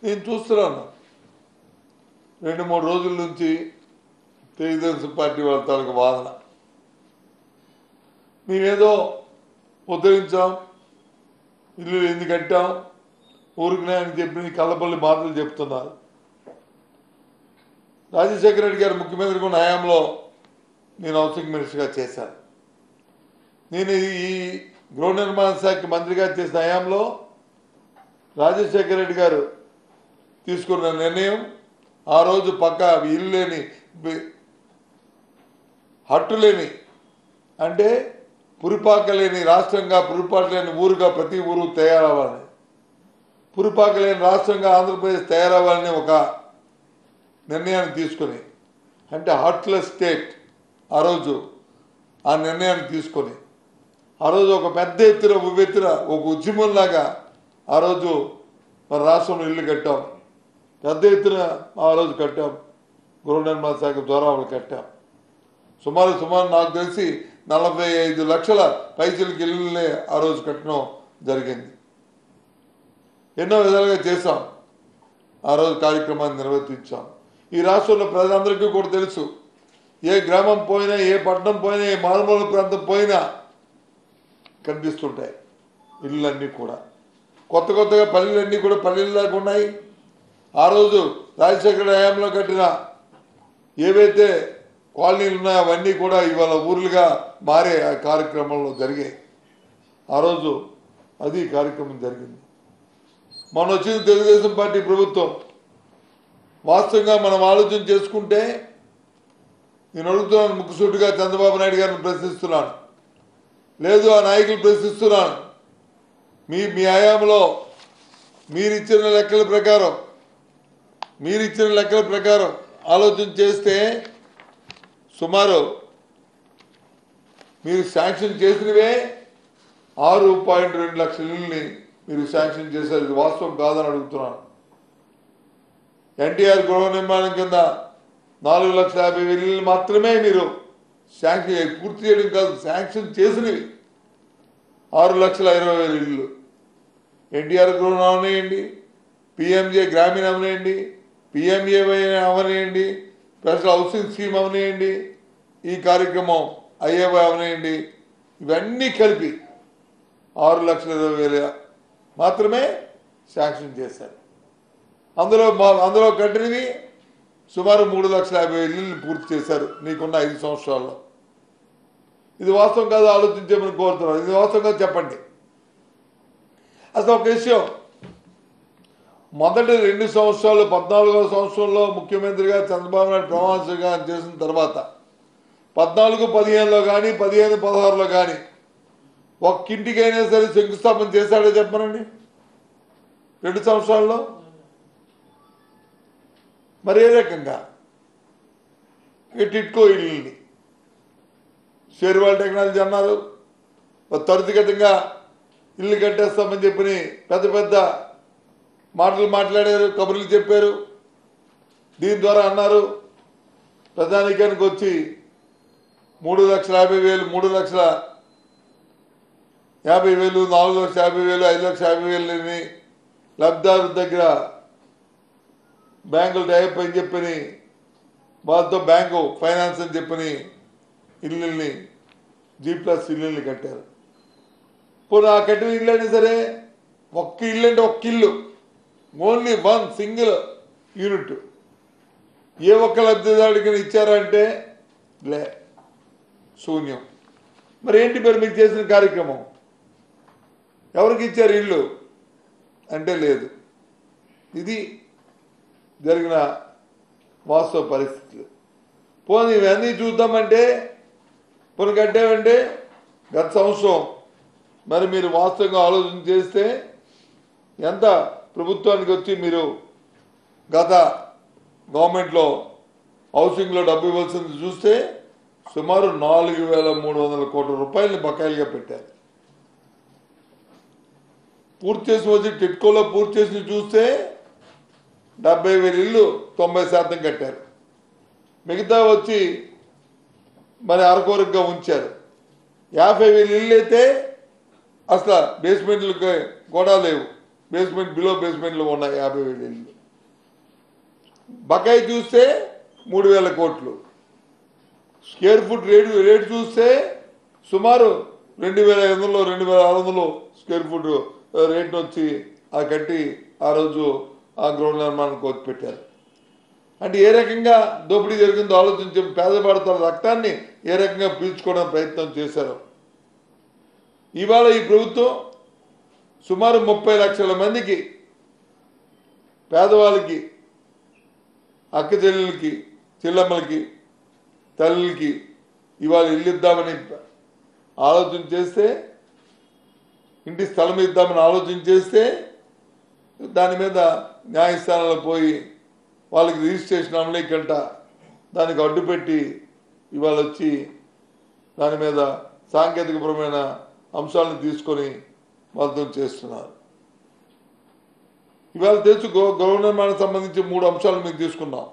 నేను చూస్తున్నాను రెండు మూడు రోజుల నుంచి తెలుగుదేశం పార్టీ వాళ్ళ తాలూకు వాదన మేమేదో ఉద్ధరించాం ఇల్లు ఎందుకు కట్టాం ఊరికినే అని చెప్పి కళ్ళపల్లి మాటలు చెప్తున్నారు రాజశేఖర రెడ్డి గారు ముఖ్యమంత్రి ఉన్న హయాంలో నేను హౌసింగ్ మినిస్టర్గా చేశాను నేను ఈ గృహ నిర్మాణ శాఖ మంత్రిగా చేసిన హయాంలో రాజశేఖర రెడ్డి గారు తీసుకున్న నిర్ణయం ఆ రోజు పక్క ఇల్లు లేని బి- హట్టు లేని అంటే పురిపాక లేని రాష్ట్రంగా పురిపాక లేని ఊరుగా ప్రతి ఊరు తయారవ్వాలని పురిపాక లేని రాష్ట్రంగా ఆంధ్రప్రదేశ్ తయారవ్వాలని ఒక నిర్ణయాన్ని తీసుకొని అంటే హార్ట్లెస్ స్టేట్ ఆ రోజు ఆ నిర్ణయాన్ని తీసుకొని ఆ రోజు ఒక పెద్ద ఎత్తున ఉవ్వెత్తున ఒక ఉద్యమంలాగా ఆ రోజు మన రాష్ట్రంలో ఇల్లు కట్టాం పెద్ద ఎత్తున ఆ రోజు కట్టాం గృహ నిర్మాణ శాఖ ద్వారా వాళ్ళు కట్టాం సుమారు సుమారు నాకు తెలిసి నలభై ఐదు లక్షల పైసలకి ఇల్లులే ఆ రోజు కట్టడం జరిగింది ఎన్నో విధాలుగా చేశాం ఆ రోజు కార్యక్రమాన్ని నిర్వర్తించాం ఈ రాష్ట్రంలో ప్రజలందరికీ కూడా తెలుసు ఏ గ్రామం పోయినా ఏ పట్టణం పోయినా ఏ మారుమూల ప్రాంతం పోయినా కనిపిస్తుంటాయి ఇళ్ళన్నీ కూడా కొత్త కొత్తగా పల్లెలన్నీ కూడా పల్లెల్లాగా ఉన్నాయి ఆ రోజు రాజశేఖర హయాంలో కట్టిన ఏవైతే కాలనీలు ఉన్నాయో అవన్నీ కూడా ఇవాళ ఊర్లుగా మారే ఆ కార్యక్రమంలో జరిగాయి ఆ రోజు అది కార్యక్రమం జరిగింది మన వచ్చిన తెలుగుదేశం పార్టీ ప్రభుత్వం వాస్తవంగా మనం ఆలోచన చేసుకుంటే నేను అడుగుతున్నాను ముక్కుసూటిగా చంద్రబాబు నాయుడు గారిని ప్రశ్నిస్తున్నాను లేదు ఆ నాయకులు ప్రశ్నిస్తున్నాను మీ మీ హయాంలో మీరిచ్చిన లెక్కల ప్రకారం మీరిచ్చిన లెక్కల ప్రకారం ఆలోచన చేస్తే సుమారు మీరు శాంక్షన్ చేసినవే ఆరు పాయింట్ రెండు లక్షల ఇళ్ళని మీరు శాంక్షన్ చేశారు ఇది వాస్తవం కాదని అడుగుతున్నాను ఎన్టీఆర్ గృహ నిర్మాణం కింద నాలుగు లక్షల యాభై వేల ఇళ్ళు మాత్రమే మీరు శాంక్షన్ పూర్తి చేయడం కాదు శాంక్షన్ చేసినవి ఆరు లక్షల ఇరవై వేల ఇళ్ళు ఎన్టీఆర్ గృహం అవనేయండి పిఎంజే గ్రామీణ అవనేయండి పిఎంఏవై అవనేయండి స్పెషల్ హౌసింగ్ స్కీమ్ అవనేయండి ఈ కార్యక్రమం ఐఏవై అవనేయండి ఇవన్నీ కలిపి ఆరు లక్షల ఇరవై వేల మాత్రమే శాంక్షన్ చేశారు అందులో మా అందులో కట్టినవి సుమారు మూడు లక్షల యాభై వేల ఇల్లు పూర్తి చేశారు నీకున్న ఐదు సంవత్సరాల్లో ఇది వాస్తవం కాదు ఆలోచించమని కోరుతున్నాను ఇది వాస్తవంగా చెప్పండి అసలు ఒక విషయం మొదటి రెండు సంవత్సరాలు పద్నాలుగో సంవత్సరంలో ముఖ్యమంత్రిగా చంద్రబాబు నాయుడు ప్రమాణ స్వీకారం చేసిన తర్వాత పద్నాలుగు పదిహేనులో కానీ పదిహేను పదహారులో కానీ ఒక్కింటికైనా సరే శంకుస్థాపన చేశాడో చెప్పనండి రెండు సంవత్సరాల్లో మరి ఏ రకంగా ఈ టిట్కో ఇల్లుని షేర్వాల్ టెక్నాలజీ అన్నారు త్వరితగతంగా ఇల్లు కట్టేస్తామని చెప్పి పెద్ద పెద్ద మాటలు మాట్లాడారు కబుర్లు చెప్పారు దీని ద్వారా అన్నారు ప్రధానికానికి వచ్చి మూడు లక్షల యాభై వేలు మూడు లక్షల యాభై వేలు నాలుగు లక్షల యాభై వేలు ఐదు లక్షల యాభై వేలని లబ్ధిదారు దగ్గర బ్యాంకులు టైప్ అని చెప్పని వాళ్ళతో బ్యాంకు ఫైనాన్స్ అని చెప్పని ఇల్లుల్ని జీ ప్లస్ ఇల్లుల్ని కట్టారు పోనీ ఆ కట్టిన ఇల్లు అయినా సరే ఒక్క ఇల్లు అంటే ఒక్క ఇల్లు ఓన్లీ వన్ సింగిల్ యూనిట్ ఏ ఒక్క లబ్ధిదారుడికి ఇచ్చారంటే లే శూన్యం మరి ఏంటి మరి మీకు చేసిన కార్యక్రమం ఎవరికి ఇచ్చారు ఇల్లు అంటే లేదు ఇది జరిగిన వాస్తవ పరిస్థితులు పోనీ ఇవన్నీ చూద్దామంటే పోనీ కట్టామంటే గత సంవత్సరం మరి మీరు వాస్తవంగా ఆలోచన చేస్తే ఎంత ప్రభుత్వానికి వచ్చి మీరు గత గవర్నమెంట్లో హౌసింగ్లో డబ్బు ఇవ్వాల్సింది చూస్తే సుమారు నాలుగు వేల మూడు వందల కోట్ల రూపాయలని బకాయిలుగా పెట్టారు పూర్తి చేసి వచ్చి టిట్కోలో పూర్తి చేసి చూస్తే డెబ్బై వేల ఇల్లు తొంభై శాతం కట్టారు మిగతా వచ్చి మరి అరకొరగా ఉంచారు యాభై వేల ఇల్లు అయితే అసలు బేస్మెంట్లకు కూడా లేవు బేస్మెంట్ బిలో బేస్మెంట్లు ఉన్నాయి యాభై వేల ఇల్లు బకాయి చూస్తే మూడు వేల కోట్లు స్క్వేర్ ఫుట్ రేటు రేటు చూస్తే సుమారు రెండు వేల ఐదు వందలు రెండు వేల ఆరు వందలు స్క్వేర్ ఫుట్ రేట్ వచ్చి ఆ కట్టి ఆ రోజు ఆ గృహ నిర్మాణం కోతి పెట్టారు అంటే ఏ రకంగా దోపిడీ జరిగిందో ఆలోచించి పేదవాడతాల రక్తాన్ని ఏ రకంగా పీల్చుకోవడం ప్రయత్నం చేశారు ఇవాళ ఈ ప్రభుత్వం సుమారు ముప్పై లక్షల మందికి పేదవాళ్ళకి అక్క చెల్లెలకి చెల్లెమ్మలకి తల్లికి ఇవాళ ఇల్లు ఇద్దామని ఆలోచన చేస్తే ఇంటి స్థలం ఇద్దామని ఆలోచన చేస్తే దాని మీద న్యాయస్థానంలో పోయి వాళ్ళకి రిజిస్ట్రేషన్ అమలేకంట దానికి అడ్డుపెట్టి ఇవాళ వచ్చి దాని మీద సాంకేతికపరమైన అంశాలను తీసుకొని వాళ్ళతో చేస్తున్నారు ఇవాళ తెలుసు గృహ గృహ నిర్మాణానికి సంబంధించి మూడు అంశాలు మీకు తీసుకున్నాం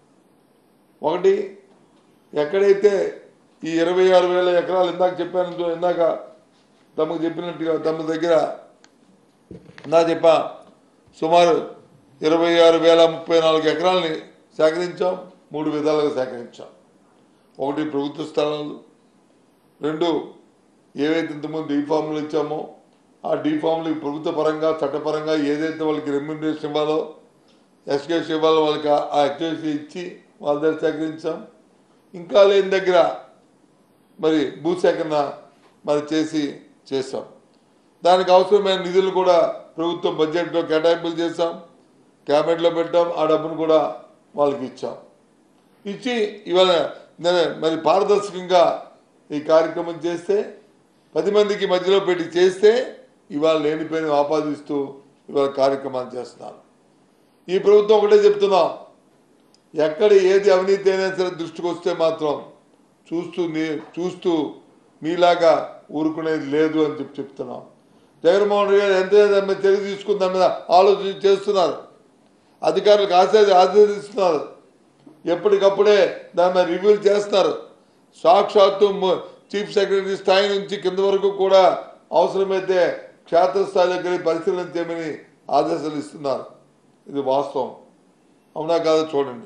ఒకటి ఎక్కడైతే ఈ ఇరవై ఆరు వేల ఎకరాలు ఇందాక చెప్పాను ఇందాక తమకు చెప్పినట్టుగా తమ దగ్గర ఇందా చెప్పా సుమారు ఇరవై ఆరు వేల ముప్పై నాలుగు ఎకరాలని సేకరించాం మూడు విధాలుగా సేకరించాం ఒకటి ప్రభుత్వ స్థలాలు రెండు ఏవైతే ఇంతకుముందు డీ ఫామ్లు ఇచ్చామో ఆ డీ ఫామ్లు ప్రభుత్వ పరంగా చట్టపరంగా ఏదైతే వాళ్ళకి రెమ్యూనరేషన్ ఇవ్వాలో ఎస్కేషన్ ఇవ్వాలో వాళ్ళకి ఆ- ఆ ఎక్స్కేషన్ ఇచ్చి వాళ్ళ దగ్గర సేకరించాం ఇంకా లేని దగ్గర మరి భూసేకరణ మరి చేసి చేశాం దానికి అవసరమైన నిధులు కూడా ప్రభుత్వం బడ్జెట్లో కేటాయింపులు చేశాం క్యాబినెట్లో పెట్టాం ఆ డబ్బును కూడా వాళ్ళకి ఇచ్చాం ఇచ్చి ఇవాళ నే- మరి పారదర్శకంగా ఈ కార్యక్రమం చేస్తే పది మందికి మధ్యలో పెట్టి చేస్తే ఇవాళ లేనిపోయిన ఆపాదిస్తూ ఇవాళ కార్యక్రమాలు చేస్తున్నారు ఈ ప్రభుత్వం ఒకటే చెప్తున్నాం ఎక్కడ ఏది అవినీతి అయినా సరే దృష్టికి వస్తే మాత్రం చూస్తూ నీ- చూస్తూ మీలాగా ఊరుకునేది లేదు అని చెప్పి చెప్తున్నాం జగన్మోహన్ రెడ్డి గారు ఎంత ఎంత చర్య తీసుకున్న దాని మీద ఆలోచన చేస్తున్నారు అధికారులకు ఆశ ఆశీర్దిస్తున్నారు ఎప్పటికప్పుడే దాని మీద రివ్యూలు చేస్తున్నారు సాక్షాత్తు ము- చీఫ్ సెక్రటరీ స్థాయి నుంచి కింద వరకు కూడా అవసరమైతే క్షేత్రస్థాయి దగ్గర పరిశీలన చేయమని ఆదేశాలు ఇస్తున్నారు ఇది వాస్తవం అవునా కాదో చూడండి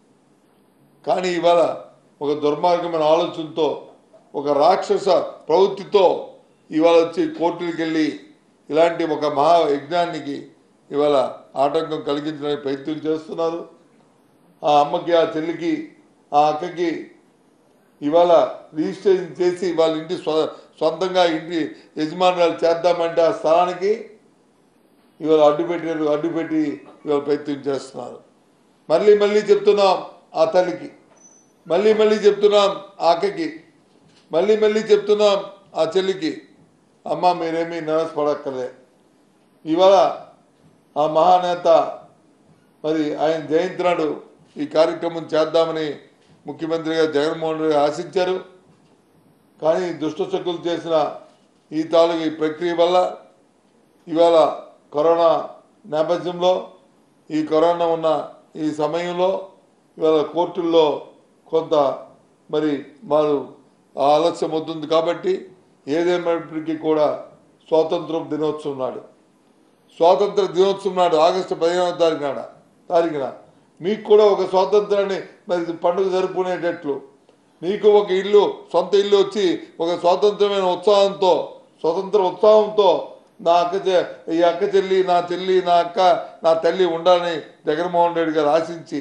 కానీ ఇవాళ ఒక దుర్మార్గమైన ఆలోచనతో ఒక రాక్షస ప్రవృత్తితో ఇవాళ వచ్చి కోర్టులకు వెళ్ళి ఇలాంటి ఒక మహా యజ్ఞానికి ఇవాళ ఆటంకం కలిగించడానికి ప్రయత్నం చేస్తున్నారు ఆ అమ్మకి ఆ చెల్లికి ఆ అక్కకి ఇవాళ రిజిస్ట్రేషన్ చేసి వాళ్ళ ఇంటి స్వ- సొంతంగా ఇంటి యజమానురాలు చేద్దామంటే ఆ స్థలానికి ఇవాళ అడ్డుపెట్టారు అడ్డుపెట్టి ఇవాళ ప్రయత్నం చేస్తున్నారు మళ్ళీ మళ్ళీ చెప్తున్నాం ఆ తల్లికి మళ్ళీ మళ్ళీ చెప్తున్నాం ఆ అక్కకి మళ్ళీ మళ్ళీ చెప్తున్నాం ఆ చెల్లికి అమ్మ మీరేమీ నిరాశపడక్కర్లే ఇవాళ ఆ మహానేత మరి ఆయన జయంతి నాడు ఈ కార్యక్రమం చేద్దామని ముఖ్యమంత్రి గారు జగన్మోహన్ రెడ్డి గారు ఆశించారు కానీ దుష్ట శక్తులు చేసిన ఈ తాలూకు ఈ ప్రక్రియ వల్ల ఇవాళ కరోనా నేపథ్యంలో ఈ కరోనా ఉన్న ఈ సమయంలో ఇవాళ కోర్టుల్లో కొంత మరి వారు ఆలస్యం అవుతుంది కాబట్టి ఏదేమైనప్పటికీ కూడా స్వాతంత్రం దినోత్సవం నాడు స్వాతంత్ర దినోత్సవం నాడు ఆగస్టు పదిహేనవ తారీఖు నాడ తారీఖున మీకు కూడా ఒక స్వాతంత్రాన్ని మరి పండుగ జరుపుకునేటట్లు మీకు ఒక ఇల్లు సొంత ఇల్లు వచ్చి ఒక స్వాతంత్రమైన ఉత్సాహంతో స్వతంత్ర ఉత్సాహంతో నా అక్క చె- ఈ అక్క చెల్లి నా చెల్లి నా అక్క నా తల్లి ఉండాలని జగన్మోహన్ రెడ్డి గారు ఆశించి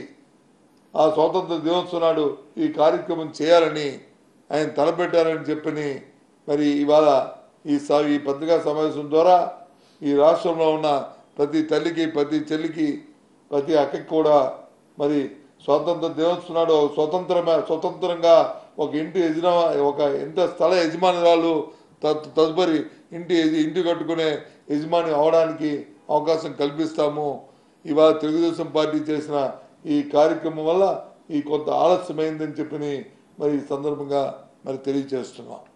ఆ స్వాతంత్ర దినోత్సవం నాడు ఈ కార్యక్రమం చేయాలని ఆయన తలపెట్టారని చెప్పని మరి ఇవాళ ఈ స- ఈ పత్రికా సమావేశం ద్వారా ఈ రాష్ట్రంలో ఉన్న ప్రతి తల్లికి ప్రతి చెల్లికి ప్రతి అక్కకి కూడా మరి స్వాతంత్ర దినోత్సవం నాడు స్వతంత్రమే స్వతంత్రంగా ఒక ఇంటి యజమా ఒక ఇంత స్థల యజమానురాలు తద్- తదుపరి ఇంటి యజ- ఇంటి కట్టుకునే యజమాని అవడానికి అవకాశం కల్పిస్తాము ఇవాళ తెలుగుదేశం పార్టీ చేసిన ఈ కార్యక్రమం వల్ల ఈ కొంత ఆలస్యమైందని చెప్పని మరి ఈ సందర్భంగా మరి తెలియజేస్తున్నాం